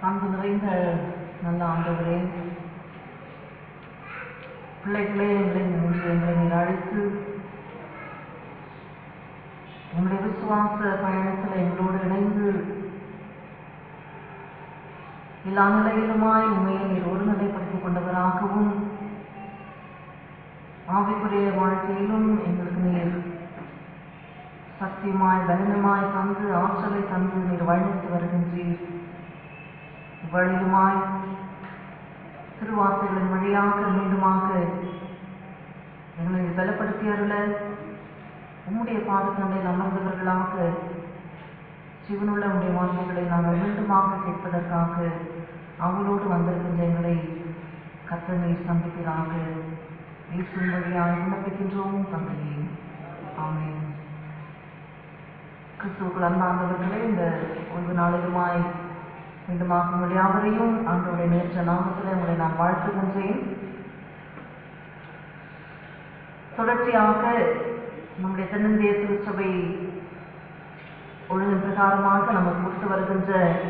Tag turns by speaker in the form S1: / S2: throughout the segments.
S1: அன்பு நிறைந்த நல்ல ஆண்டவரே பிள்ளைகளே எங்களை நின்று எங்களை நீர் அழைத்து எங்களுடைய விசுவாச பயணத்தில் எங்களோடு இணைந்து எல்லா நிலையிலுமாய் உண்மையை நீர் ஒருநிலைப்படுத்திக் கொண்டவராகவும் ஆவிக்குரிய வாழ்க்கையிலும் எங்களுக்கு நீர் சத்தியமாய் பலனமாய் தந்து ஆற்றலை தந்து நீர் வழிநடத்தி வருகின்றீர் வழியுமாய் திருவார்த்தைகளின் வழியாக மீண்டுமாக எங்களை பலப்படுத்தி அருள உம்முடைய பாதத்தண்டையில் அமர்ந்தவர்களாக ஜீவனுள்ள உடைய வார்த்தைகளை நாங்கள் மீண்டுமாக கேட்பதற்காக அவளோடு வந்திருக்கின்ற எங்களை கத்த நீர் சந்திப்பதாக இயேசுவின் வழியாக விண்ணப்பிக்கின்றோம் தந்தையே ஆமென் கிறிஸ்துவுக்குள் அன்பார்ந்தவர்களே இந்த ஓய்வு நாளிலுமாய் மீண்டுமாக உங்கள் யாவரையும் ஆண்டோடைய நேற்ற நாமத்தில் உங்களை நான் வாழ்த்துகின்றேன் தொடர்ச்சியாக நம்முடைய தென்னிந்திய திருச்சபை ஒழுங்கின் பிரகாரமாக நமக்கு கொடுத்து வருகின்ற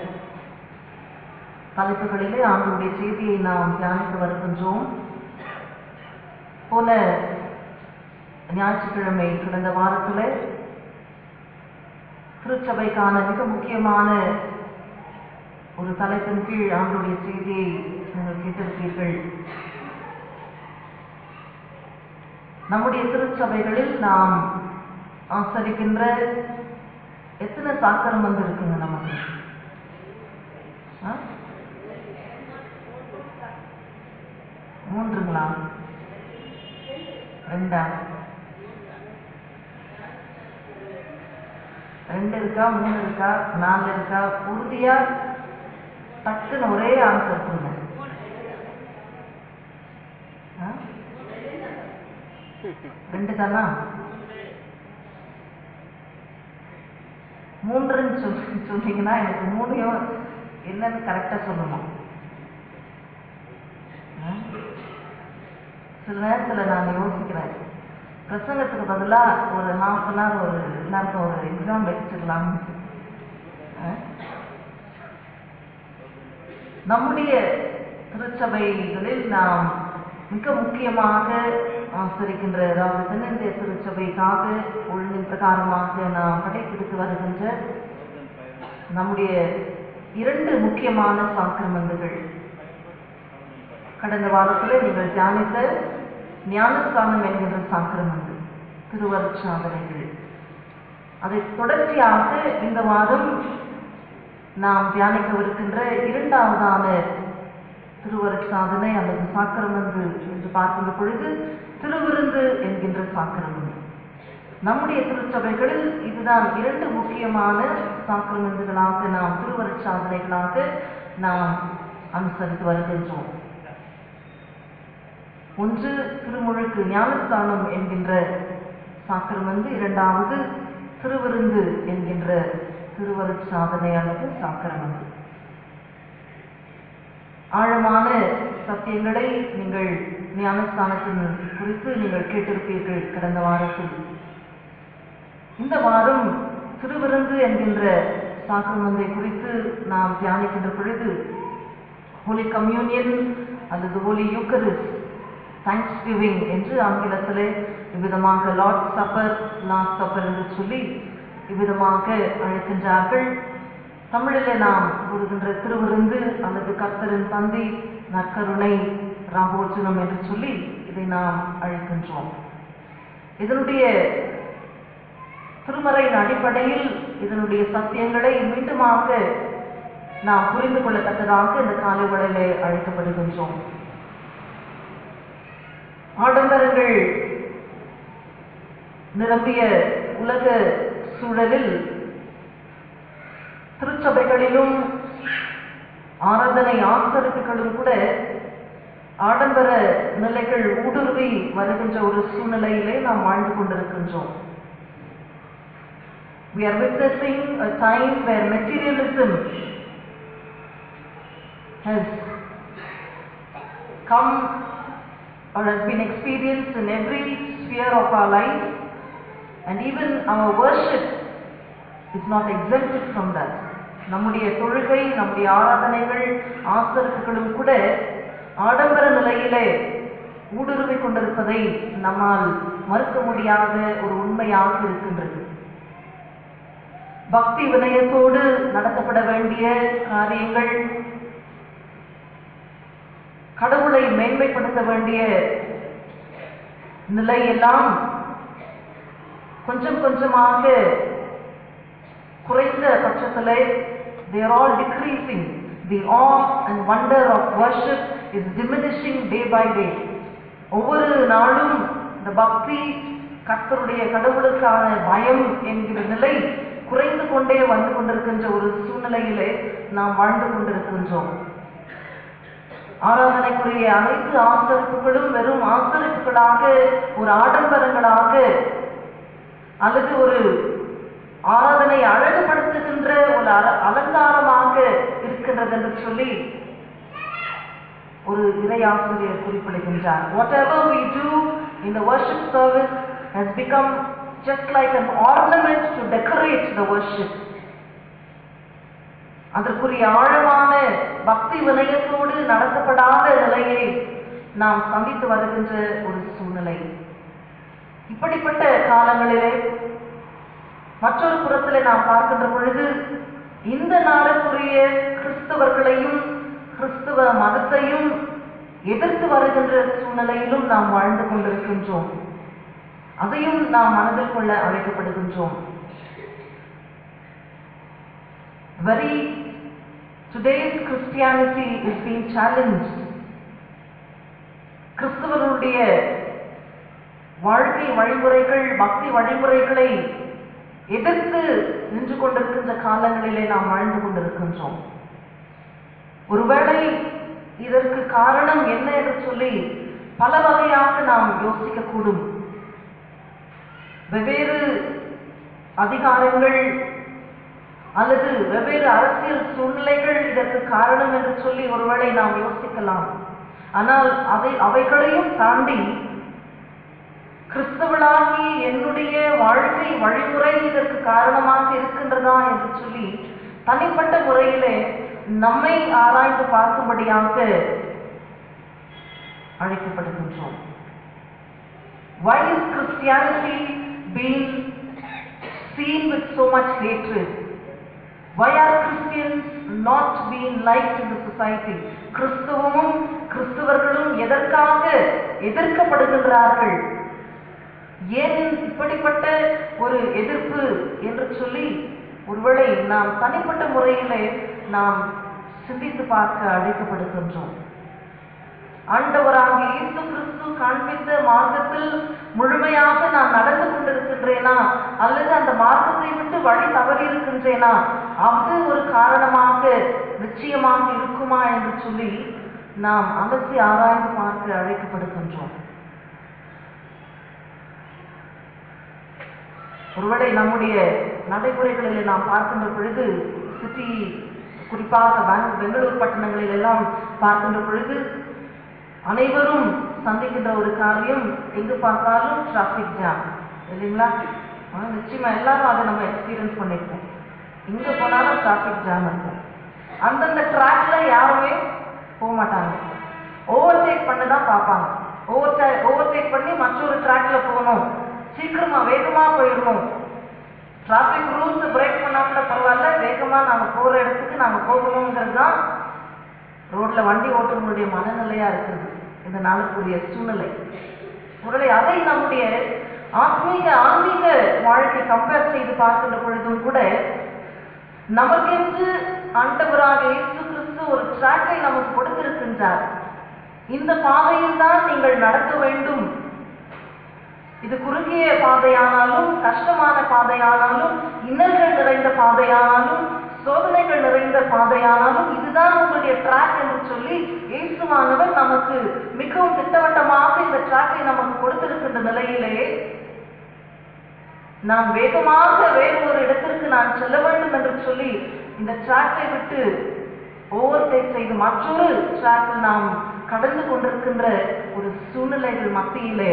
S1: தலைப்புகளிலே ஆண்டோடைய செய்தியை நாம் தியானித்து வருகின்றோம் போன ஞாயிற்றுக்கிழமை கடந்த வாரத்தில் திருச்சபைக்கான மிக முக்கியமான ஒரு தலைப்பின் கீழ் ஆண்டுடைய செய்தியை நீங்கள் கேட்டிருப்பீர்கள் நம்முடைய திருச்சபைகளில் நாம் ஆசரிக்கின்ற எத்தனை சாக்கரம் வந்து இருக்குங்க நமக்கு ஆ? மூன்றுங்களா ரெண்டா ரெண்டு இருக்கா மூணு இருக்கா நாலு இருக்கா உறுதியா டக்குன்னு ஒரே ஆன்சர் கொடுங்க ஆ? ரெண்டு தானா மூன்றுன்னு சொல்லி சொன்னீங்கன்னா எனக்கு மூணையும் என்னன்னு கரெக்டா சொல்லணும் ஆ? சில நேரத்துல நான் யோசிக்கிறேன் பிரசங்கத்துக்கு பதிலா ஒரு ஹாஃப் அன் ஹவர் ஒரு எல்லாருக்கும் ஒரு எக்ஸாம் வச்சுக்கலாம் நம்முடைய திருச்சபைகளில் நாம் மிக முக்கியமாக ஆசரிக்கின்ற அதாவது தென்னிந்திய திருச்சபைக்காக ஒழுங்கின் பிரகாரமாக நாம் கடைபிடித்து வருகின்ற நம்முடைய இரண்டு முக்கியமான சாக்கிரமந்துகள் கடந்த வாரத்தில் நீங்கள் தியானித்த ஞானஸ்தானம் என்கின்ற சாக்கிரமந்து திருவருட்சாதனைகள் அதை தொடர்ச்சியாக இந்த வாரம் நாம் தியானிக்கவிருக்கின்ற இரண்டாவதான திருவருட்சாதனை அல்லது சாக்கிரமந்து என்று பார்க்கின்ற பொழுது திருவிருந்து என்கின்ற சாக்கிரமந்து நம்முடைய திருச்சபைகளில் இதுதான் இரண்டு முக்கியமான சாக்கிரமந்துகளாக நாம் திருவருட்சாதனைகளாக நாம் அனுசரித்து வருகின்றோம் ஒன்று திருமுழுக்கு ஞானஸ்தானம் என்கின்ற சாக்கிரமந்து இரண்டாவது திருவிருந்து என்கின்ற திருவருட்சாதனை அல்லது சாக்கிரமந்து ஆழமான சத்தியங்களை நீங்கள் ஞானஸ்தானத்தின் குறித்து நீங்கள் கேட்டிருப்பீர்கள் கடந்த வாரத்தில் இந்த வாரம் திருவிருந்து என்கின்ற சாக்கிரமந்தை குறித்து நாம் தியானிக்கின்ற பொழுது ஹோலி கம்யூனியன் அல்லது ஹோலி யூக்கரிஸ் தேங்க்ஸ் கிவிங் என்று ஆங்கிலத்திலே இவ்விதமாக லார்ட் சப்பர் லாஸ்ட் சப்பர் என்று சொல்லி இவ்விதமாக அழைக்கின்றார்கள் தமிழிலே நாம் கூறுகின்ற திருவிருந்து அல்லது கர்த்தரின் தந்தி நற்கருணை ராபோஜனம் என்று சொல்லி இதை நாம் அழைக்கின்றோம் இதனுடைய திருமறையின் அடிப்படையில் இதனுடைய சத்தியங்களை மீண்டுமாக நாம் புரிந்து கொள்ளத்தக்கதாக இந்த காலை வேளையிலே அழைக்கப்படுகின்றோம் ஆடம்பரங்கள் நிரம்பிய உலக சூழலில் திருச்சபைகளிலும் ஆராதனை ஆசரிப்புகளும் கூட ஆடம்பர நிலைகள் ஊடுருவி வருகின்ற ஒரு சூழ்நிலையிலே நாம் வாழ்ந்து கொண்டிருக்கின்றோம் We are witnessing a time where materialism has come or has been experienced in every sphere of our life and even our worship is not exempted from that. நம்முடைய தொழுகை நம்முடைய ஆராதனைகள் ஆசரிப்புகளும் கூட ஆடம்பர நிலையிலே ஊடுருவிக் கொண்டிருப்பதை நம்மால் மறுக்க முடியாத ஒரு உண்மையாக இருக்கின்றது பக்தி வினயத்தோடு நடத்தப்பட வேண்டிய காரியங்கள் கடவுளை மேன்மைப்படுத்த வேண்டிய நிலை எல்லாம் கொஞ்சம் கொஞ்சமாக குறைந்த பட்சத்திலே they are all decreasing the awe and wonder of worship is diminishing day by day ஒவ்வொரு நாளும் இந்த பக்தி கர்த்தருடைய கடவுளுக்கான பயம் என்கிற நிலை குறைந்து கொண்டே வந்து கொண்டிருக்கின்ற ஒரு சூழ்நிலையிலே நாம் வாழ்ந்து கொண்டிருக்கின்றோம் ஆராதனைக்குரிய அனைத்து ஆசரிப்புகளும் வெறும் ஆசரிப்புகளாக ஒரு ஆடம்பரங்களாக அல்லது ஒரு ஆராதனை அழகுபடுத்துகின்ற ஒரு அல- அலங்காரமாக இருக்கின்றது என்று சொல்லி ஒரு இறையாசிரியர் குறிப்பிடுகின்றார் whatever we do in the worship service has become just like an ornament to decorate the worship அதற்குரிய ஆழமான பக்தி வினயத்தோடு நடத்தப்படாத நிலையை நாம் சந்தித்து வருகின்ற ஒரு சூழ்நிலை இப்படிப்பட்ட காலங்களிலே மற்றொரு புறத்திலே நாம் பார்க்கின்ற பொழுது இந்த நாளுக்குரிய கிறிஸ்தவர்களையும் கிறிஸ்துவ மதத்தையும் எதிர்த்து வருகின்ற சூழ்நிலையிலும் நாம் வாழ்ந்து கொண்டிருக்கின்றோம் அதையும் நாம் மனதில் கொள்ள அழைக்கப்படுகின்றோம் very today's Christianity is being challenged கிறிஸ்தவர்களுடைய வாழ்க்கை வழிமுறைகள் பக்தி வழிமுறைகளை எதிர்த்து நின்று கொண்டிருக்கின்ற காலங்களிலே நாம் வாழ்ந்து கொண்டிருக்கின்றோம் ஒருவேளை இதற்கு காரணம் என்ன என்று சொல்லி பல வகையாக நாம் யோசிக்கக்கூடும் வெவ்வேறு அதிகாரங்கள் அல்லது வெவ்வேறு அரசியல் சூழ்நிலைகள் இதற்கு காரணம் என்று சொல்லி ஒருவேளை நாம் யோசிக்கலாம் ஆனால் அதை அவைகளையும் தாண்டி கிறிஸ்தவளாகி என்னுடைய வாழ்க்கை வழிமுறை இதற்கு காரணமாக இருக்கின்றதா என்று சொல்லி தனிப்பட்ட முறையிலே நம்மை ஆராய்ந்து பார்க்கும்படியாக அழைக்கப்படுகின்றோம் Why is Christianity being seen with so much hatred? Why are Christians not being liked in the society? கிறிஸ்துவமும் கிறிஸ்தவர்களும் எதற்காக எதிர்க்கப்படுகின்றார்கள் ஏன் இப்படிப்பட்ட ஒரு எதிர்ப்பு என்று சொல்லி ஒருவேளை நாம் தனிப்பட்ட முறையிலே நாம் சிந்தித்து பார்க்க அழைக்கப்படுகின்றோம் ஆண்டவராகிய இயேசு கிறிஸ்து காண்பித்த மார்க்கத்தில் முழுமையாக நான் நடந்து கொண்டிருக்கின்றேனா அல்லது அந்த மார்க்கத்தை விட்டு வழி தவறி இருக்கின்றேனா அது ஒரு காரணமாக நிச்சயமாக இருக்குமா என்று சொல்லி நாம் அலசி ஆராய்ந்து பார்க்க அழைக்கப்படுகின்றோம் ஒருவேளை நம்முடைய நடைமுறைகளிலே நாம் பார்க்கின்ற பொழுது சிட்டி குறிப்பாக பெங்க- பெங்களூர் பட்டணங்களில் எல்லாம் பார்க்கின்ற பொழுது அனைவரும் சந்திக்கின்ற ஒரு காரியம் எங்கு பார்த்தாலும் டிராஃபிக் ஜாம் இல்லைங்களா ஆனா நிச்சயமா எல்லாரும் அதை நம்ம எக்ஸ்பீரியன்ஸ் பண்ணிருக்கோம் எங்க போனாலும் டிராஃபிக் ஜாம் இருக்கும் அந்தந்த ட்ராக்ல யாருமே போக மாட்டாங்க ஓவர்டேக் பண்ண தான் பார்ப்பாங்க ஓவர் ஓவர்டேக் பண்ணி மற்றொரு ட்ராக்ல போகணும் சீக்கிரமா வேகமா போயிடணும் டிராஃபிக் ரூல்ஸ் பிரேக் பண்ணா கூட பரவாயில்ல வேகமா நாங்க போற இடத்துக்கு நாங்க போகணுங்கிறது தான் ரோட்ல வண்டி ஓட்டுறவங்களுடைய மனநிலையா இருக்குது இந்த நாளுக்குரிய சூழ்நிலை ஒருவேளை அதை நம்முடைய ஆத்மீக ஆன்மீக வாழ்க்கை கம்பேர் செய்து பார்க்கின்ற பொழுதும் கூட நமக்கென்று ஆண்டவராக இயேசு கிறிஸ்து ஒரு ட்ராக்கை நமக்கு கொடுத்திருக்கின்றார் இந்த பாதையில் தான் நீங்கள் நடக்க வேண்டும் இது குறுகிய பாதையானாலும் கஷ்டமான பாதையானாலும் இன்னல்கள் நிறைந்த பாதையானாலும் சோதனைகள் நிறைந்த பாதையானாலும் இதுதான் உங்களுடைய ட்ராக் என்று சொல்லி இயேசுவானவர் நமக்கு மிகவும் திட்டவட்டமாக இந்த ட்ராக்கை நமக்கு கொடுத்திருக்கின்ற நிலையிலே நான் வேகமாக வேறு ஒரு இடத்திற்கு நான் செல்ல வேண்டும் என்று சொல்லி இந்த ட்ராக்கை விட்டு ஓவர்டேக் செய்து மற்றொரு ட்ராக்கில் நாம் கடந்து கொண்டிருக்கின்ற ஒரு சூழ்நிலைகள் மத்தியிலே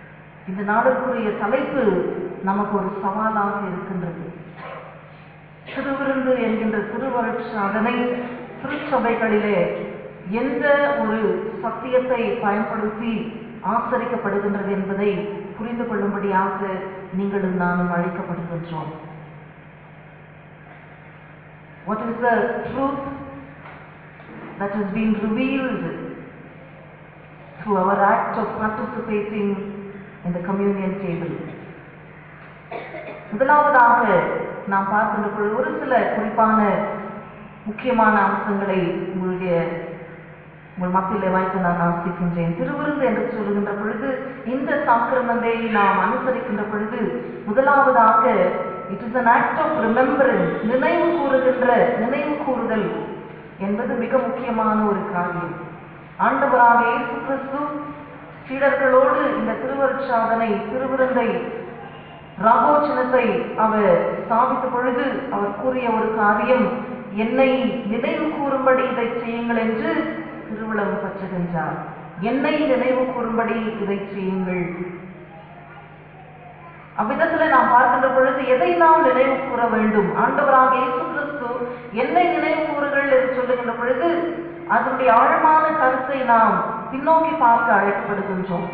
S1: இந்த நாளுக்குரிய தலைப்பு நமக்கு ஒரு சவாலாக இருக்கின்றது திருவிருந்து என்கின்ற திருவருட்சாதனை திருச்சபைகளிலே எந்த ஒரு சத்தியத்தை பயன்படுத்தி ஆசரிக்கப்படுகின்றது என்பதை புரிந்து கொள்ளும்படியாக நீங்களும் நானும் அழைக்கப்படுகின்றோம் What is the truth that has been revealed through our act of participating in the communion table? முதலாவதாக நாம் பார்க்கின்ற பொழுது ஒரு சில குறிப்பான முக்கியமான அம்சங்களை உங்களுடைய உங்கள் மத்தியிலே வாய்ப்பு நான் ஆசிக்கின்றேன் திருவிருந்து என்று சொல்லுகின்ற பொழுது இந்த சாக்கிரமத்தை நாம் அனுசரிக்கின்ற பொழுது முதலாவதாக it is an act of remembrance நினைவு கூறுகின்ற நினைவு கூறுதல் என்பது மிக முக்கியமான ஒரு காரியம் ஆண்டவராக இயேசு கிறிஸ்து சீடர்களோடு இந்த திருவருட்சாதனை திருவிருந்தை ராகோச்சனத்தை அவர் ஸ்தாபித்த பொழுது அவர் கூறிய ஒரு காரியம் என்னை நினைவு கூறும்படி இதை செய்யுங்கள் என்று திருவிழம் பற்றுகின்றார் என்னை நினைவு கூறும்படி இதை செய்யுங்கள் அவ்விதத்துல நாம் பார்க்கின்ற பொழுது எதை நாம் நினைவு கூற வேண்டும் ஆண்டவராக இயேசு கிறிஸ்து என்னை நினைவு கூறுகள் என்று சொல்லுகின்ற பொழுது அதனுடைய ஆழமான கருத்தை நாம் பின்னோக்கி பார்க்க அழைக்கப்படுகின்றோம்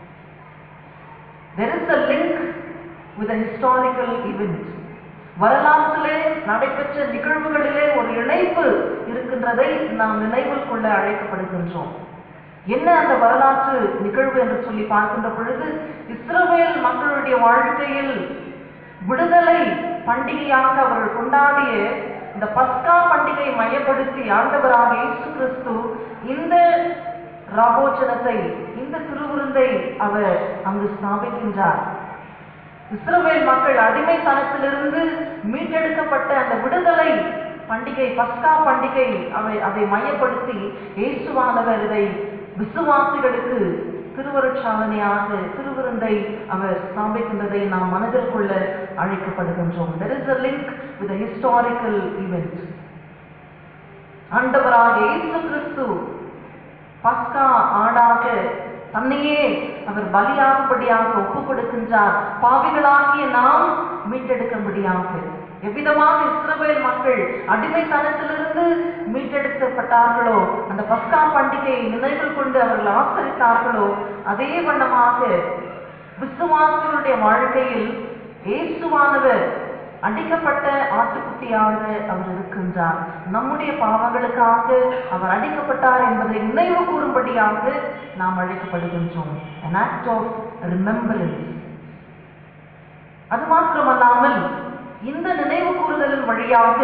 S1: There is a link with a historical event. வரலாற்றிலே நடைபெற்ற நிகழ்வுகளிலே ஒரு இணைப்பு இருக்கின்றதை நாம் நினைவில் கொள்ள அழைக்கப்படுகின்றோம் என்ன அந்த வரலாற்று நிகழ்வு என்று சொல்லி பார்க்கின்ற பொழுது இஸ்ரவேல் மக்களுடைய வாழ்க்கையில் விடுதலை பண்டிகையாக அவர்கள் கொண்டாடிய இந்த பஸ்கா பண்டிகை மையப்படுத்தி ஆண்டவராக இயேசு கிறிஸ்து இந்த ராபோச்சனத்தை இந்த திருவிருந்தை அவர் அங்கு ஸ்தாபிக்கின்றார் இஸ்ரவேல் மக்கள் அடிமைத்தனத்திலிருந்து மீட்டெடுக்கப்பட்ட அந்த விடுதலை பண்டிகை பஸ்கா பண்டிகை அவை அதை மையப்படுத்தி இயேசுவானவர் இதை விசுவாசிகளுக்கு திருவருட்சாதனையாக திருவிருந்தை அவர் ஸ்தாபிக்கின்றதை நாம் மனதில் கொள்ள அழைக்கப்படுகின்றோம் there is a link with a historical event ஆண்டவராக இயேசு கிறிஸ்து பஸ்கா ஆடாக தன்னையே அவர் பலியாகும்படியாக ஒப்பு கொடுக்கின்றார் பாவிகளாகிய நாம் மீட்டெடுக்கும்படியாக எவ்விதமாக இஸ்ரவேல் மக்கள் அடிமைத்தனத்திலிருந்து மீட்டெடுக்கப்பட்டார்களோ அந்த பஸ்கா பண்டிகையை நினைவில் கொண்டு அவர்கள் ஆசரித்தார்களோ அதே வண்ணமாக விசுவாசிகளுடைய வாழ்க்கையில் இயேசுவானவர் அடிக்கப்பட்ட ஆட்டுக்குட்டியாக அவர் இருக்கின்றார் நம்முடைய பாவங்களுக்காக அவர் அடிக்கப்பட்டார் என்பதை நினைவு கூறும்படியாக நாம் அழைக்கப்படுகின்றோம் an act of remembrance அது மாத்திரமல்லாமல் இந்த நினைவு கூறுதலின் வழியாக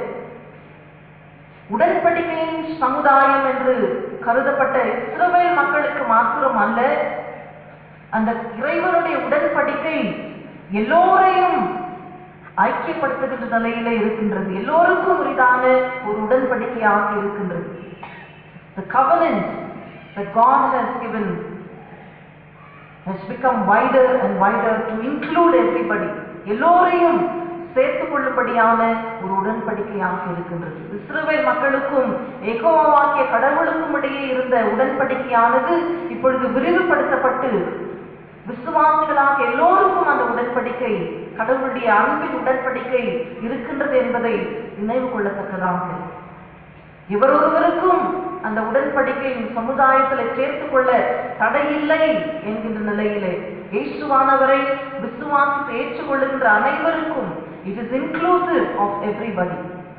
S1: உடன்படிக்கையின் சமுதாயம் என்று கருதப்பட்ட இஸ்ரவேல் மக்களுக்கு மாத்திரம் அல்ல அந்த இறைவனுடைய உடன்படிக்கை எல்லோரையும் ஐக்கியப்படுத்துகின்ற நிலையில இருக்கின்றது எல்லோருக்கும் உரிதான ஒரு உடன்படிக்கையாக இருக்கின்றது The covenant that God has given has become wider and wider to include everybody. எல்லோரையும் சேர்த்துக் கொள்ளும்படியான ஒரு உடன்படிக்கையாக இருக்கின்றது இஸ்ரவேல் மக்களுக்கும் ஏகோவாக்கிய கடவுளுக்கும் இடையே இருந்த உடன்படிக்கையானது இப்பொழுது விரிவுபடுத்தப்பட்டு விசுவாசிகளாக எல்லோருக்கும் அந்த உடன்படிக்கை கடவுளுடைய அன்பின் உடன்படிக்கை இருக்கின்றது என்பதை நினைவு கொள்ளத்தக்கதாக இவரொருவருக்கும் அந்த உடன்படிக்கையின் சமுதாயத்தில் சேர்த்துக் கொள்ள தடையில்லை என்கின்ற நிலையிலே இயேசுவானவரை விசுவாசித்து ஏற்றுக்கொள்ளுகின்ற அனைவருக்கும் it is inclusive of everybody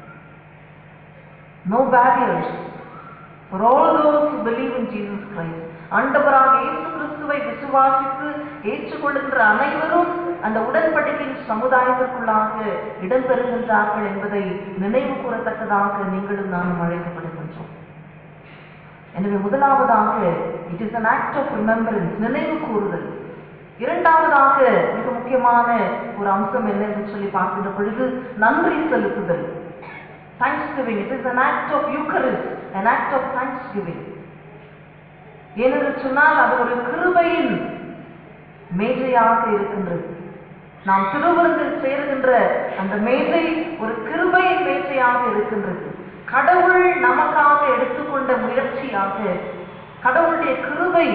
S1: no barriers for all those who believe in Jesus Christ ஆண்டவராக இயேசு கிறிஸ்துவை விசுவாசித்து ஏற்றுக்கொள்கின்ற அனைவரும் அந்த உடன்படிக்கையின் சமுதாயத்திற்குள்ளாக இடம்பெறுகின்றார்கள் என்பதை நினைவு கூறத்தக்கதாக நீங்களும் நானும் அழைக்கப்படுகின்றோம் எனவே முதலாவதாக it is an act of remembrance நினைவு கூறுதல் இரண்டாவதாக மிக முக்கியமான ஒரு அம்சம் என்ன என்று சொல்லி பார்க்கின்ற பொழுது நன்றி செலுத்துதல் thanksgiving it is an act of eucharist an act of thanksgiving ஏனென்று சொன்னால் அது ஒரு கிருபையின் மேஜையாக இருக்கின்றது நாம் திருவிருந்தில் சேருகின்ற அந்த மேஜை ஒரு கிருபையின் மேஜையாக இருக்கின்றது கடவுள் நமக்காக எடுத்துக்கொண்ட முயற்சியாக கடவுளுடைய கிருபை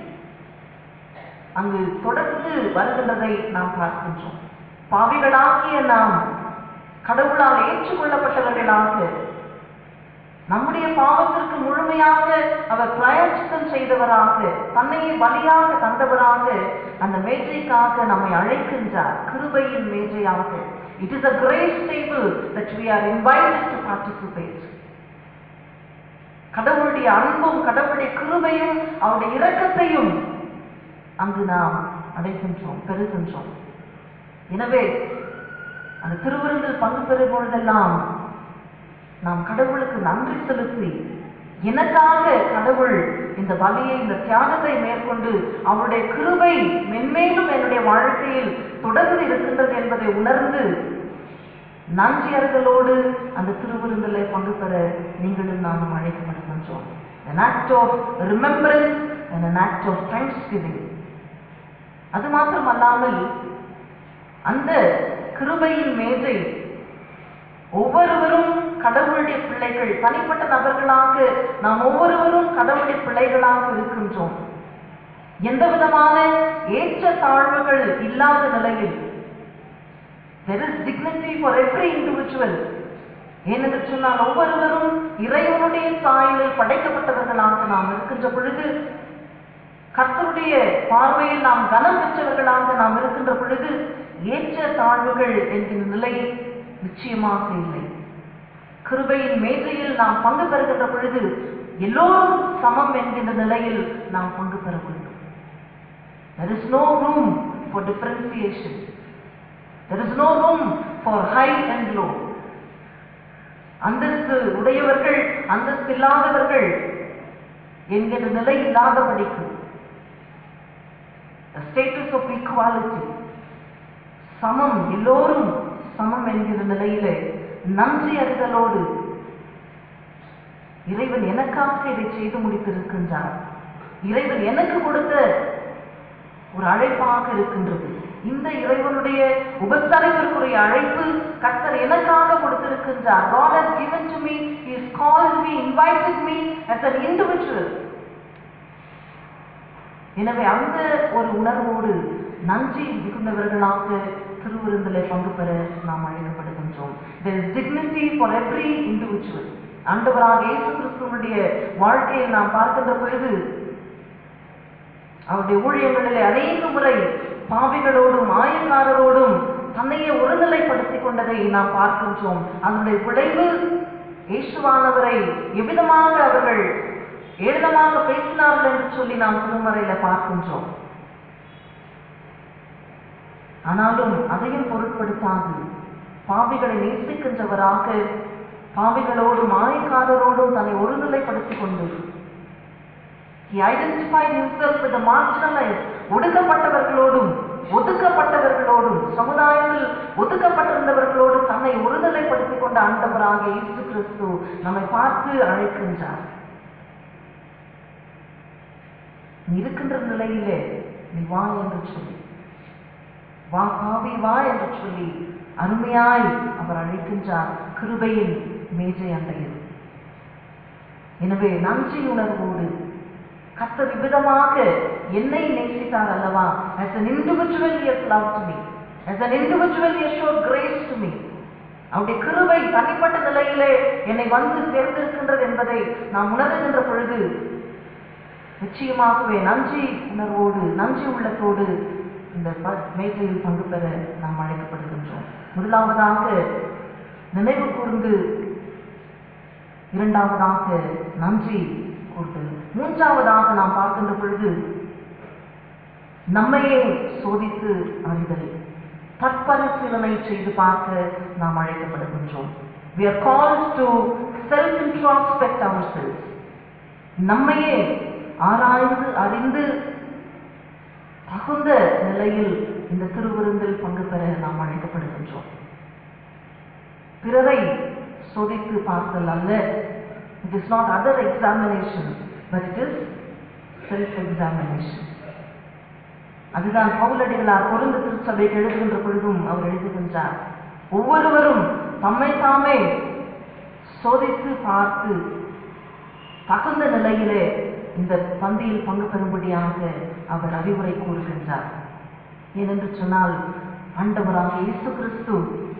S1: அங்கு தொடர்ந்து வருகின்றதை நாம் பார்க்கின்றோம் பாவிகளாகிய நாம் கடவுளால் ஏற்றுக்கொள்ளப்பட்டவர்களாக நம்முடைய பாவத்திற்கு முழுமையாக அவர் பிராயச்சித்தம் செய்தவராக தன்னையே பலியாக தந்தவராக அந்த மேஜைக்காக நம்மை அழைக்கின்றார் கிருபையின் மேஜையாக it is a great table that we are invited to participate கடவுளுடைய அன்பும் கடவுளுடைய கிருபையும் அவருடைய இரக்கத்தையும் அங்கு நாம் அடைகின்றோம் பெறுகின்றோம் எனவே அந்த திருவிருந்தில் பங்கு பெறும் பொழுதெல்லாம் நாம் கடவுளுக்கு நன்றி செலுத்தி எனக்காக கடவுள் இந்த பலியை இந்த தியாகத்தை மேற்கொண்டு அவருடைய கிருபை மென்மேலும் என்னுடைய வாழ்க்கையில் தொடர்ந்து இருக்கின்றது என்பதை உணர்ந்து நன்றியர்களோடு அந்த திருவிருந்திலே பங்கு பெற நீங்களும் நானும் அழைக்கப்படுகின்றோம் an act of remembrance and an act of thanksgiving அது மாத்திரமல்லாமல் அந்த கிருபையின் மேஜை ஒவ்வொருவரும் கடவுளுடைய பிள்ளைகள் தனிப்பட்ட நபர்களாக நாம் ஒவ்வொருவரும் கடவுளுடைய பிள்ளைகளாக இருக்கின்றோம் எந்த விதமான ஏற்ற தாழ்வுகள் இல்லாத நிலையில் there is dignity for every individual ஏனென்று சொன்னால் ஒவ்வொருவரும் இறைவனுடைய சாயலில் படைக்கப்பட்டவர்களாக நாம் இருக்கின்ற பொழுது கர்த்தருடைய பார்வையில் நாம் கனம் பெற்றவர்களாக நாம் இருக்கின்ற பொழுது ஏற்ற தாழ்வுகள் என்கின்ற நிலை நிச்சயமாக இல்லை கிருபையின் மேஜையில் நாம் பங்கு பெறுகின்ற பொழுது எல்லோரும் சமம் என்கின்ற நிலையில் நாம் பங்கு பெற வேண்டும் There is no room for differentiation. There is no room for high and low. அந்தஸ்து உடையவர்கள் அந்தஸ்து இல்லாதவர்கள் என்கின்ற நிலை இல்லாதபடிக்கு The status of equality சமம் எல்லோரும் சமம் என்கிற நிலையிலே நன்றி அறிதலோடு இறைவன் எனக்காக இதை செய்து முடித்திருக்கின்றார் இறைவன் எனக்கு கொடுத்த ஒரு அழைப்பாக இருக்கின்றது இந்த இறைவனுடைய உபசரிப்பிற்குரிய அழைப்பு கர்த்தர் எனக்காக கொடுத்திருக்கின்றார் God has given to me he has called me invited me as an individual எனவே அந்த ஒரு உணர்வோடு நன்றி மிகுந்தவர்களாக திருவிருந்திலே பங்கு பெற நாம் அழைக்கப்படுகின்றோம் there is dignity for every individual ஆண்டவராக இயேசு கிறிஸ்துவனுடைய வாழ்க்கையை நாம் பார்க்கின்ற பொழுது அவருடைய ஊழியங்களிலே அநேக முறை பாவிகளோடும் ஆயக்காரரோடும் தன்னையே ஒருநிலைப்படுத்திக் கொண்டதை நாம் பார்க்கின்றோம் அதனுடைய விளைவு இயேசுவானவரை எவ்விதமாக அவர்கள் ஏளனமாக பேசினார்கள் என்று சொல்லி நாம் திருமறையில பார்க்கின்றோம் ஆனாலும் அதையும் பொருட்படுத்தாது பாவிகளை நேசிக்கின்றவராக பாவிகளோடும் ஆயக்காரரோடும் தன்னை ஒருநிலைப்படுத்திக் கொண்டு He identified himself with the marginalized ஒடுக்கப்பட்டவர்களோடும் ஒதுக்கப்பட்டவர்களோடும் சமுதாயத்தில் ஒதுக்கப்பட்டிருந்தவர்களோடு தன்னை ஒருநிலைப்படுத்திக் கொண்ட ஆண்டவராக இயேசு கிறிஸ்து நம்மை பார்த்து அழைக்கின்றார் நீ இருக்கின்ற நிலையிலே நீ வா என்று சொல்லி வா பாவி வா என்று சொல்லி அருமையாய் அவர் அழைக்கின்றார் கிருபையின் மேஜை அண்டையில் எனவே நன்றி உணர்வோடு கர்த்தர் விதமாக என்னை நேசித்தார் அல்லவா as an individual he has loved me as an individual he has showed grace to me அவருடைய கிருபை தனிப்பட்ட நிலையிலே என்னை வந்து சேர்ந்திருக்கின்றது என்பதை நாம் உணர்கின்ற பொழுது நிச்சயமாகவே நன்றி உணர்வோடு நன்றி உள்ளத்தோடு இந்த ப- மேஜையில் பங்கு பெற நாம் அழைக்கப்படுகின்றோம் முதலாவதாக நினைவு கூர்ந்து இரண்டாவதாக நன்றி கூர்ந்து மூன்றாவதாக நாம் பார்க்கின்ற பொழுது நம்மையே சோதித்து அறிதல் தற்பரிசீலனை செய்து பார்க்க நாம் அழைக்கப்படுகின்றோம் we are called to self introspect ourselves நம்மையே ஆராய்ந்து அறிந்து தகுந்த நிலையில் இந்த திருவிருந்தில் பங்கு பெற நாம் அழைக்கப்படுகின்றோம் பிறரை சோதித்து பார்த்தல் அல்ல it is not other examination but it is self examination அதுதான் பவுலடிகளார் பொருந்து திருச்சபைக்கு எழுதுகின்ற பொழுதும் அவர் எழுதுகின்றார் ஒவ்வொருவரும் தம்மை தாமே சோதித்து பார்த்து தகுந்த நிலையிலே இந்த பந்தியில் பங்கு பெறும்படியாக அவர் அறிவுரை கூறுகின்றார் ஏனென்று சொன்னால் ஆண்டவராக இயேசு கிறிஸ்து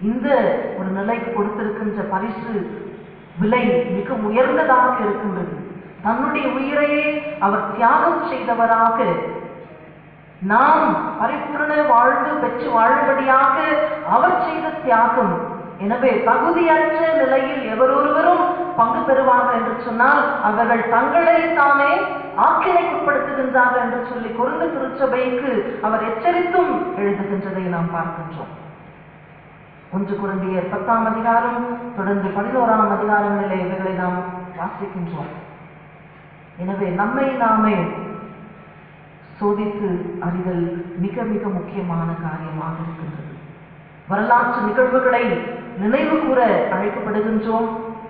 S1: இந்த ஒரு நிலைக்கு கொடுத்திருக்கின்ற பரிசு விலை மிக உயர்ந்ததாக இருக்கின்றது தன்னுடைய உயிரையே அவர் தியாகம் செய்தவராக நாம் பரிபூரண வாழ்வு பெற்று வாழும்படியாக அவர் செய்த தியாகம் எனவே தகுதியற்ற நிலையில் எவரொருவரும் பங்கு பெறுவார்கள் என்று சொன்னால் அவர்கள் தங்களை தானே ஆக்கினைக்குட்படுத்துகின்றார்கள் என்று சொல்லி குறுந்து திருச்சபைக்கு அவர் எச்சரித்தும் எழுதுகின்றதை நாம் பார்க்கின்றோம் ஒன்று குருந்தியர் பத்தாம் அதிகாரம் தொடர்ந்து பதினோராம் அதிகாரங்களிலே இவைகளை நாம் வாசிக்கின்றோம் எனவே நம்மை நாமே சோதித்து அறிதல் மிக மிக முக்கியமான காரியமாக இருக்கின்றது வரலாற்று நிகழ்வுகளை நினைவு கூற அழைக்கப்படுகின்றோம்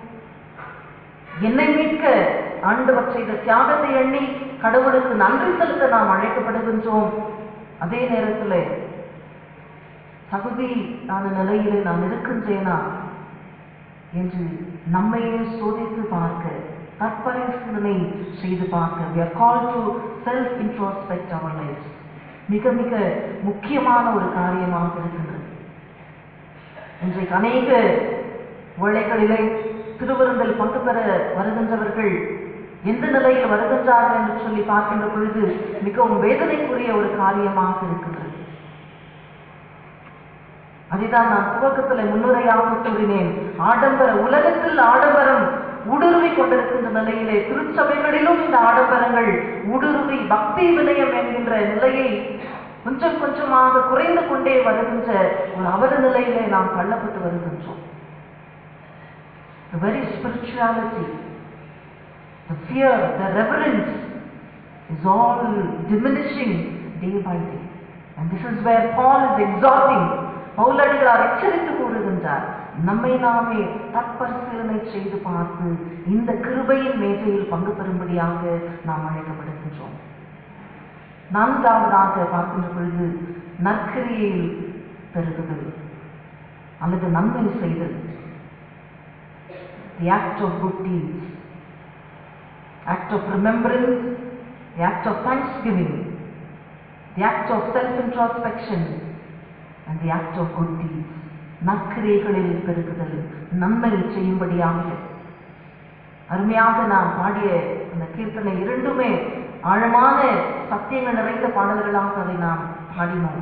S1: என்னை மீட்க ஆண்டவர் செய்த தியாகத்தை எண்ணி கடவுளுக்கு நன்றி செலுத்த நாம் அழைக்கப்படுகின்றோம் அதே நேரத்தில் தகுதியான நிலையிலே நான் இருக்கின்றேனா என்று நம்மையே சோதித்து பார்க்க தற்பரிசீலனை செய்து பார்க்க we are called to self introspect our lives மிக மிக முக்கியமான ஒரு காரியமாக இருக்கின்றது இன்றைக்கு அநேக வேளைகளிலே திருவிருந்தில் பங்கு பெற வருகின்றவர்கள் எந்த நிலையில் வருகின்றார்கள் என்று சொல்லி பார்க்கின்ற பொழுது மிகவும் வேதனைக்குரிய ஒரு காரியமாக இருக்கின்றது அதுதான் நான் துவக்கத்தில் முன்னுரையாக கூறினேன் ஆடம்பர உலகத்தில் ஆடம்பரம் ஊடுருவி கொண்டிருக்கின்ற நிலையிலே திருச்சபைகளிலும் இந்த ஆடம்பரங்கள் ஊடுருவி பக்தி வினயம் என்கின்ற நிலையை கொஞ்சம் கொஞ்சமாக குறைந்து கொண்டே வருகின்ற ஒரு அவல நிலையிலே நாம் தள்ளப்பட்டு வருகின்றோம் The very spirituality, the fear, the reverence is all diminishing day by day. And this is where Paul is exhorting. பவுலடிகளார் எச்சரித்து கூறுகின்றார் நம்மை நாமே தற்பரிசீலனை செய்து பார்த்து இந்த கிருபையின் மேஜையில் பங்கு பெறும்படியாக நாம் அழைக்கப்படுகின்றோம் நான்காவதாக பார்க்கின்ற பொழுது நற்கிரியில் பெருகுதல் அல்லது நன்மை செய்தல் the act of good deeds, act of remembrance, the act of thanksgiving, the act of self-introspection, and the act of good deeds. நற்கிரைகளில் பெருகுதல் நன்மை செய்யும்படியாக அருமையாக நாம் பாடிய அந்த கீர்த்தனை இரண்டுமே ஆழமான சத்தியங்கள் நிறைந்த பாடல்களாக அதை நாம் பாடினோம்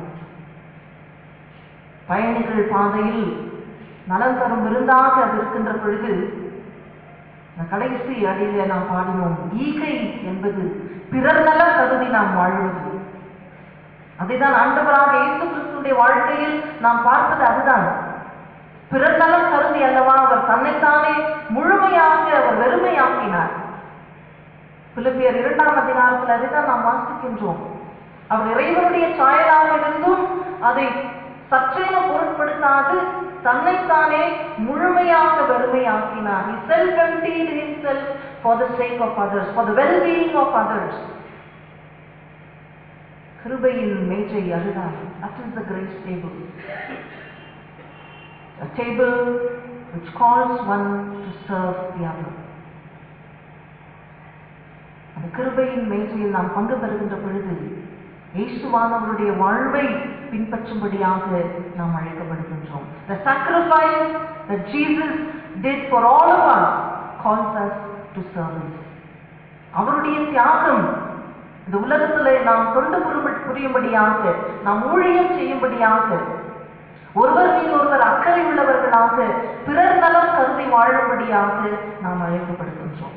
S1: பயணிகள் பாதையில் நலன் தரும் விருந்தாக அது இருக்கின்ற பொழுது இந்த கடைசி அடியில நாம் பாடினோம் ஈகை என்பது பிறர் நலம் கருதி நாம் வாழ்வது அதைதான் ஆண்டவராக இயேசு கிறிஸ்துடைய வாழ்க்கையில் நாம் பார்ப்பது அதுதான் பிறர் நலம் கருதி அல்லவா அவர் தன்னைத்தானே முழுமையாக அவர் வெறுமையாக்கினார் பிலிப்பியர் இரண்டாம் அதிகாரத்தில் அதைதான் நாம் வாசிக்கின்றோம் அவர் இறைவனுடைய சாயலாக இருந்தும் அதை சற்றேனும் பொருட்படுத்தாது தன்னைத்தானே முழுமையாக வெறுமையாக்கினார் he self emptied himself for the sake of others for the well being of others கிருபையின் மேஜை அதுதான் that is the grace table a table which calls one to serve the other அந்த கிருபையின் மேஜையில் நாம் பங்கு பெறுகின்ற பொழுது இயேசுவானவருடைய வாழ்வை பின்பற்றும்படியாக நாம் அழைக்கப்படுகின்றோம் the sacrifice that Jesus did for all of us calls us to service அவருடைய தியாகம் இந்த உலகத்திலே நாம் தொண்டு புரிப- புரியும்படியாக நாம் ஊழியம் செய்யும்படியாக ஒருவர் மீது ஒருவர் அக்கறை உள்ளவர்களாக பிறர் நலம் கருதி வாழும்படியாக நாம் அழைக்கப்படுகின்றோம்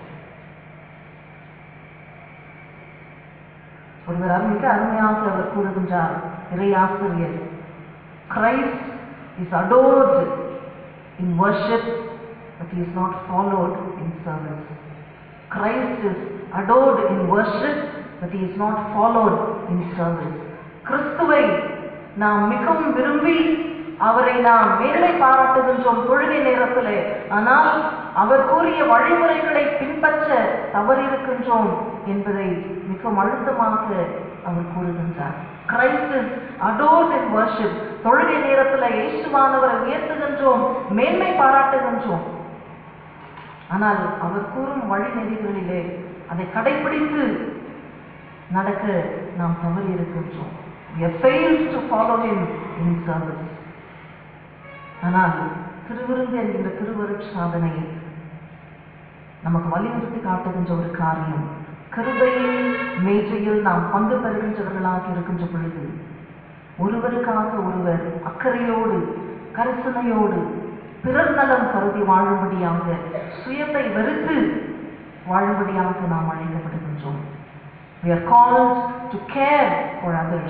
S1: ஒருவர் அரு- மிக அருமையாக அவர் கூறுகின்றார் இறையாசிரியர் Christ is adored in worship but he is not followed in service. Christ is adored in worship but he is not followed in service. கிறிஸ்துவை நாம் மிகவும் விரும்பி அவரை நாம் மேன்மை பாராட்டுகின்றோம் தொழுகை நேரத்திலே ஆனால் அவர் கூறிய வழிமுறைகளை பின்பற்ற தவறிருக்கின்றோம் என்பதை மிகவும் அழுத்தமாக அவர் கூறுகின்றார் Christ is adored in worship தொழுகை நேரத்தில் இயேசுவானவரை உயர்த்துகின்றோம் மேன்மை பாராட்டுகின்றோம் ஆனால் அவர் கூறும் வழிநெறிகளிலே அதை கடைபிடித்து நடக்க நாம் தவறி இருக்கின்றோம் We have failed to follow him in service. ஆனால் திருவிருந்து என்கின்ற திருவருட் சாதனை நமக்கு வலியுறுத்தி காட்டுகின்ற ஒரு காரியம் கிருபையின் மேஜையில் நாம் பங்கு பெறுகின்றவர்களாக இருக்கின்ற பொழுது ஒருவருக்காக ஒருவர் அக்கறையோடு கரிசனையோடு பிறர் நலம் கருதி வாழும்படியாக சுயத்தை வெறுத்து வாழும்படியாக நாம் அழைக்கப்படுகின்றோம் We are called to care for others,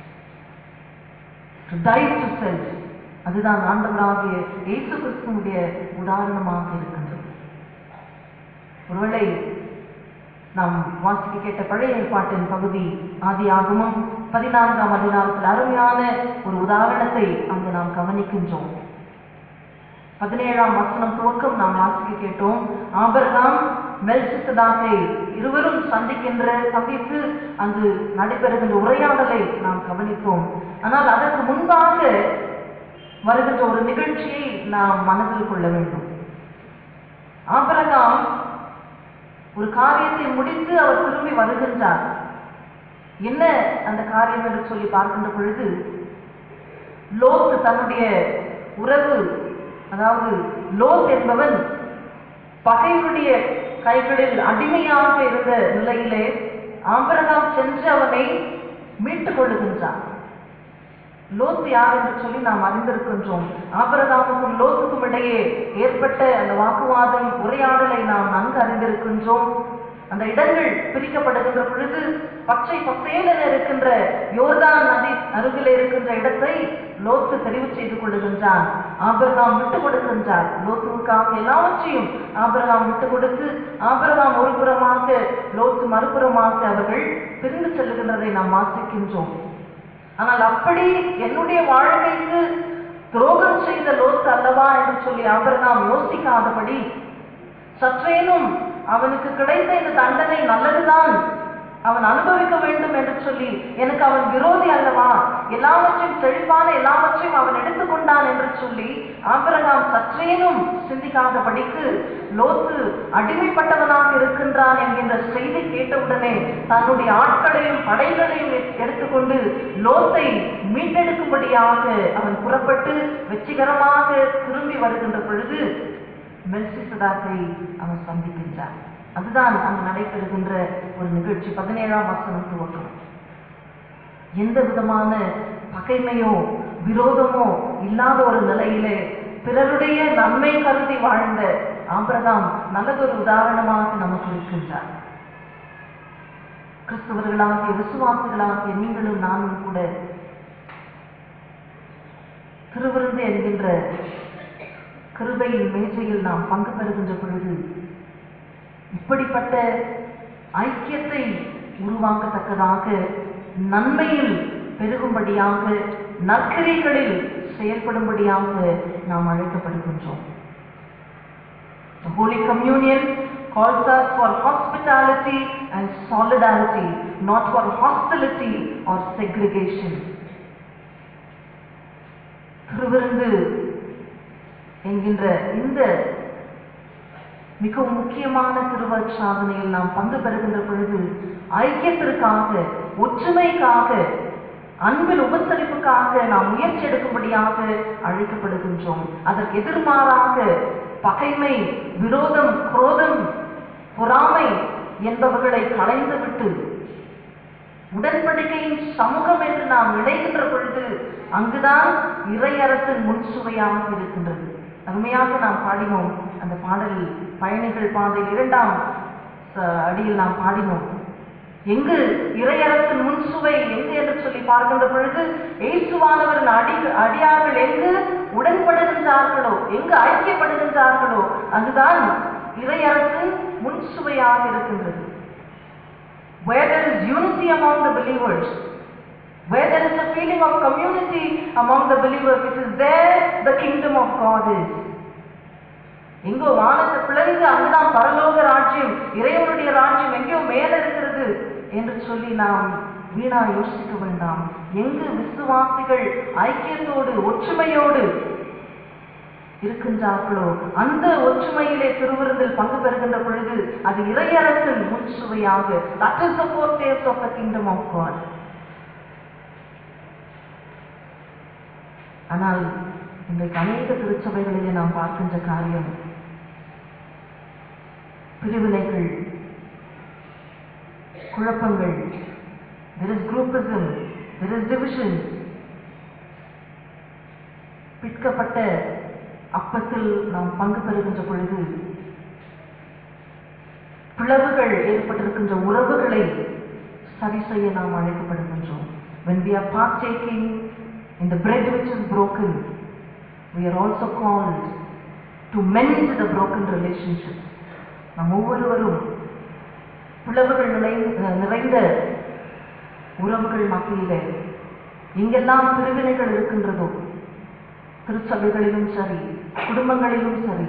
S1: to die to self. அதுதான் ஆண்டவராகிய இயேசு கிறிஸ்துவுடைய உதாரணமாக இருக்கின்றது ஒருவேளை நாம் வாசிக்க கேட்ட பழைய ஏற்பாட்டின் பகுதி ஆதியாகமம் பதினான்காம் அதிகாரத்தில் அருமையான ஒரு உதாரணத்தை அங்கு நாம் கவனிக்கின்றோம் பதினேழாம் வசனம் துவக்கம் நாம் வாசிக்க கேட்டோம் ஆபரகாம் மெல்சிசதாக்கை இருவரும் சந்திக்கின்ற சந்தித்து அங்கு நடைபெறுகின்ற உரையாடலை நாம் கவனித்தோம் ஆனால் அதற்கு முன்பாக வருகின்ற ஒரு நிகழ்ச்சியை நாம் மனதில் கொள்ள வேண்டும் ஆபரகாம் ஒரு காரியத்தை முடித்து அவர் திரும்பி வருகின்றார் என்ன அந்த காரியம் என்று சொல்லி பார்க்கின்ற பொழுது லோத் தன்னுடைய உறவு அதாவது லோத் என்பவன் பகைவனுடைய கைகளில் அடிமையாக இருந்த நிலையிலே ஆபரகாம் சென்று அவனை மீட்டுக் கொள்ளுகின்றான் லோத் யார் என்று சொல்லி நாம் அறிந்திருக்கின்றோம் ஆபரகாமுக்கும் லோத்துக்கும் இடையே ஏற்பட்ட அந்த வாக்குவாதம் உரையாடலை நாம் நன்கு அறிந்திருக்கின்றோம் அந்த இடங்கள் பிரிக்கப்படுகின்ற பொழுது பச்சை பசேலென இருக்கின்ற யோர்தான் நதி அருகிலே இருக்கின்ற இடத்தை லோத்து தெரிவு செய்து கொள்ளுகின்றான் ஆபிரகாம் விட்டு கொடுக்கின்றார் லோத்துவுக்காக எல்லாவற்றையும் ஆபிரகாம் விட்டு கொடுத்து ஆபிரகாம் ஒரு புறமாக லோத்து மறுபுறமாக அவர்கள் பிரிந்து செல்லுகின்றதை நாம் வாசிக்கின்றோம் ஆனால் அப்படி என்னுடைய வாழ்க்கைக்கு துரோகம் செய்த லோத்து அல்லவா என்று சொல்லி ஆபிரகாம் யோசிக்காதபடி சற்றேனும் அவனுக்கு கிடைத்த இந்த தண்டனை நல்லதுதான் அவன் அனுபவிக்க வேண்டும் என்று சொல்லி எனக்கு அவன் விரோதி அல்லவா எல்லாவற்றையும் செழிப்பான எல்லாவற்றையும் அவன் எடுத்துக்கொண்டான் என்று சொல்லி ஆபிரகாம் சற்றேனும் சிந்திக்காதபடிக்கு லோத்து அடிமைப்பட்டவனாக இருக்கின்றான் என்கின்ற செய்தி கேட்டவுடனே தன்னுடைய ஆட்களையும் படைகளையும் எடுத்துக்கொண்டு லோத்தை மீட்டெடுக்கும்படியாக அவன் புறப்பட்டு வெற்றிகரமாக திரும்பி வருகின்ற பொழுது மெல்சிசதாக்கை அவன் சந்திக்கின்றான் அதுதான் அங்கு நடைபெறுகின்ற ஒரு நிகழ்ச்சி பதினேழாம் வசனம் துவக்கம் எந்த விதமான பகைமையோ விரோதமோ இல்லாத ஒரு நிலையிலே பிறருடைய நன்மை கருதி வாழ்ந்த ஆபிரகாம் நல்லதொரு உதாரணமாக நமக்கு இருக்கின்றார் கிறிஸ்தவர்களாகிய விசுவாசிகளாகிய நீங்களும் நானும் கூட திருவிருந்து என்கின்ற கிருபையின் மேஜையில் நாம் பங்கு பெறுகின்ற பொழுது இப்படிப்பட்ட ஐக்கியத்தை உருவாக்கத்தக்கதாக நன்மையில் பெருகும்படியாக நற்கிரைகளில் செயல்படும்படியாக நாம் அழைக்கப்படுகின்றோம் The Holy Communion calls us for hospitality and solidarity, not for hostility or segregation. திருவிருந்து என்கின்ற இந்த மிகவும் முக்கியமான திருவருட் சாதனையில் நாம் பங்கு பெறுகின்ற பொழுது ஐக்கியத்திற்காக ஒற்றுமைக்காக அன்பின் உபசரிப்புக்காக நாம் முயற்சி எடுக்கும்படியாக அழைக்கப்படுகின்றோம் அதற்கு எதிர்மாறாக பகைமை விரோதம் குரோதம் பொறாமை என்பவர்களை களைந்துவிட்டு உடன்படிக்கையின் சமூகம் என்று நாம் இணைகின்ற பொழுது அங்குதான் இறையரசின் முன்சுவையாக இருக்கின்றது அருமையாக நாம் பாடினோம் அந்த பாடலில் பயணிகள் பாதையில் இரண்டாம் ச- அடியில் நாம் பாடினோம் எங்கு இறையரசின் முன்சுவை எங்கு என்று சொல்லி பார்க்கின்ற பொழுது இயேசுவானவரின் அடி அடியார்கள் எங்கு உடன்படுகின்றார்களோ எங்கு ஐக்கியப்படுகின்றார்களோ அங்குதான் இறையரசின் முன்சுவையாக இருக்கின்றது where there is unity among the believers, where there is a feeling of community among the believers, it is there the kingdom of God is. எங்கோ வானத்தை பிளந்து அங்குதான் பரலோக ராஜ்யம் இறைவனுடைய ராஜ்யம் எங்கேயோ மேல இருக்கிறது என்று சொல்லி நாம் வீணா யோசிக்க வேண்டாம் எங்கு விசுவாசிகள் ஐக்கியத்தோடு ஒற்றுமையோடு இருக்கின்றார்களோ அந்த ஒற்றுமையிலே திருவிருந்தில் பங்கு பெறுகின்ற பொழுது அது இறையரசின் முன்சுவையாக that is the foretaste of the kingdom of God ஆனால் இன்றைக்கு அநேக திருச்சபைகளிலே நாம் பார்க்கின்ற காரியம் பிரிவினைகள் குழப்பங்கள் there is groupism there is division பிற்கப்பட்ட அப்பத்தில் நாம் பங்கு பெறுகின்ற பொழுது பிளவுகள் ஏற்பட்டிருக்கின்ற உறவுகளை சரி செய்ய நாம் அழைக்கப்படுகின்றோம் when we are partaking in the bread which is broken we are also called to mend the broken relationships நாம் ஒவ்வொருவரும் பிளவுகள் நிறை- நிறைந்த உறவுகள் மத்தியிலே எங்கெல்லாம் பிரிவினைகள் இருக்கின்றதோ திருச்சபைகளிலும் சரி குடும்பங்களிலும் சரி